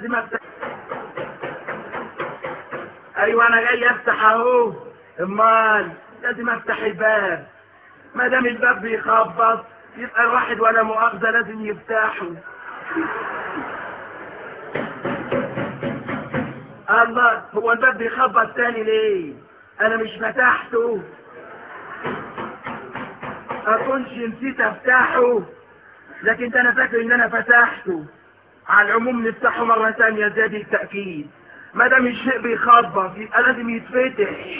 لازم افتح ايوه انا جاي افتح اهو امال لازم افتح الباب ما دام الباب بيخبط يبقى الواحد ولا مؤاخذة لازم يفتحه الله هو الباب بيخبط تاني ليه انا مش فتحته اكونش نسيت افتحه لكن ده انا فاكر ان انا فتحته على العموم نفتحه مرة تانية زي التأكيد ما دام الشيء بيخبط يبقى لازم يتفتح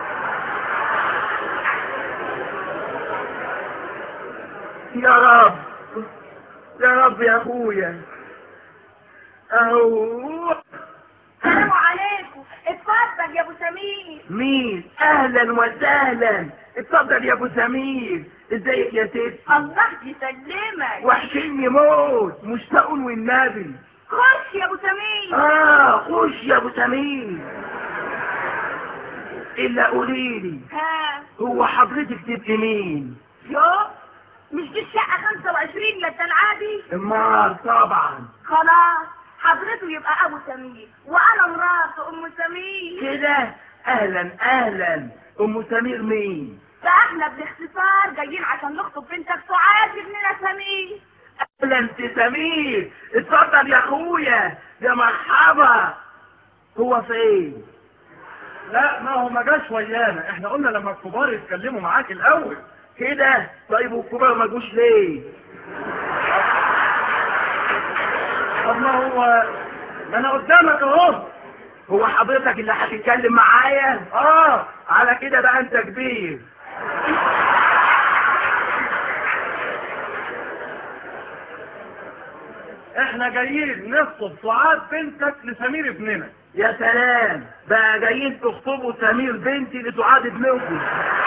يا رب يا رب يا اخويا اهو السلام عليكم اتفضل يا ابو سمير مين اهلا وسهلا اتفضل يا ابو سمير ازيك يا ست الله يسلمك وحشني موت مشتاق والنبي خش يا ابو سمير اه خش يا ابو سمير الا قوليلي ها هو حضرتك تبقي مين يو مش دي الشقة 25 يا انت العادي امال طبعا خلاص حضرته يبقى ابو سمير وانا مراته ام سمير كده اهلا اهلا ام سمير مين فاحنا باختصار جايين عشان نخطب بنتك سعاد ابننا سمير اهلا انت سمير اتفضل يا اخويا يا مرحبا هو فين لا ما هو ما جاش ويانا احنا قلنا لما الكبار يتكلموا معاك الاول كده طيب والكبار ما جوش ليه طب ما هو ما انا قدامك اهو هو حضرتك اللي هتتكلم معايا اه على كده بقى انت كبير احنا جايين نخطب سعاد بنتك لسمير ابننا يا سلام بقى جايين تخطبوا سمير بنتي لسعاد ابنكم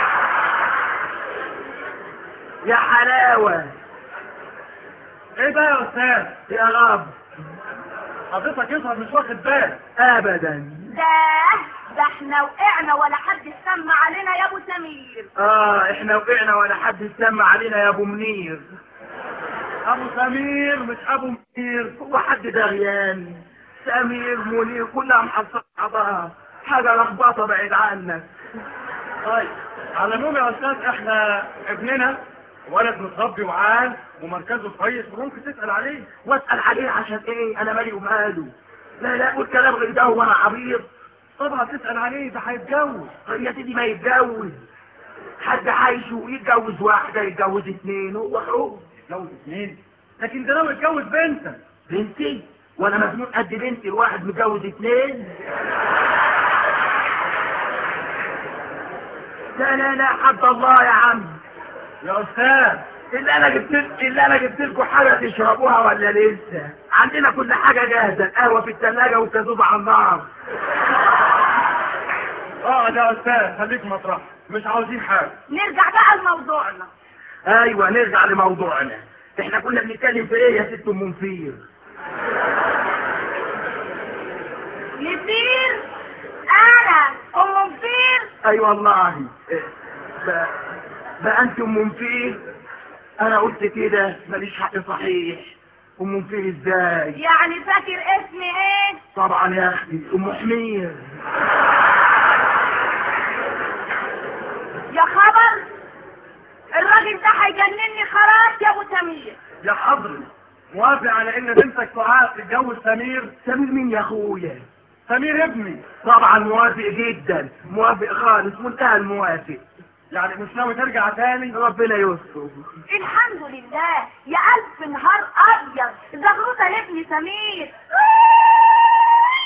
يا حلاوة ايه ده يا استاذ يا رب حضرتك يظهر مش واخد بالك ابدا ده ده احنا وقعنا ولا حد سمع علينا يا ابو سمير اه احنا وقعنا ولا حد يسمع علينا يا ابو منير ابو سمير مش ابو منير هو حد دريان سمير منير كلها محصلة بعضها حاجة لخبطة بعيد عنك طيب على العموم يا استاذ احنا ابننا ولد متربي وعال ومركزه كويس وممكن تسال عليه واسأل عليه عشان ايه انا مالي وماله لا لا قول كلام غير ده وانا عبيط طبعا تسال عليه ده هيتجوز يا سيدي ما يتجوز حد عايشه يتجوز واحدة يتجوز اتنين هو حب يتجوز اثنين لكن ده ناوي يتجوز بنتك بنتي وانا مجنون قد بنتي الواحد متجوز اتنين لا لا لا حد الله يا عم يا استاذ اللي انا جبت اللي انا جبت لكم حاجه تشربوها ولا لسه عندنا كل حاجه جاهزه القهوه في الثلاجه والكازوز على النار اقعد يا استاذ خليك مطرح مش عاوزين حاجه نرجع بقى لموضوعنا ايوه نرجع لموضوعنا احنا كنا بنتكلم في ايه يا ست ام منفير نفير انا ام نفير اي والله إيه، بقى, بقى انت ام منفير انا قلت كده ماليش حق صحيح ام منفير ازاي يعني فاكر اسمي ايه طبعا يا اختي ام حمير يا خبر الراجل ده هيجنني خلاص يا ابو سمير يا حضري موافق على ان بنتك سعاد تتجوز سمير سمير مين يا اخويا سمير ابني طبعا موافق جدا موافق خالص منتهى الموافق يعني مش ناوي ترجع تاني ربنا يستر الحمد لله يا الف نهار ابيض زغروطه لابني سمير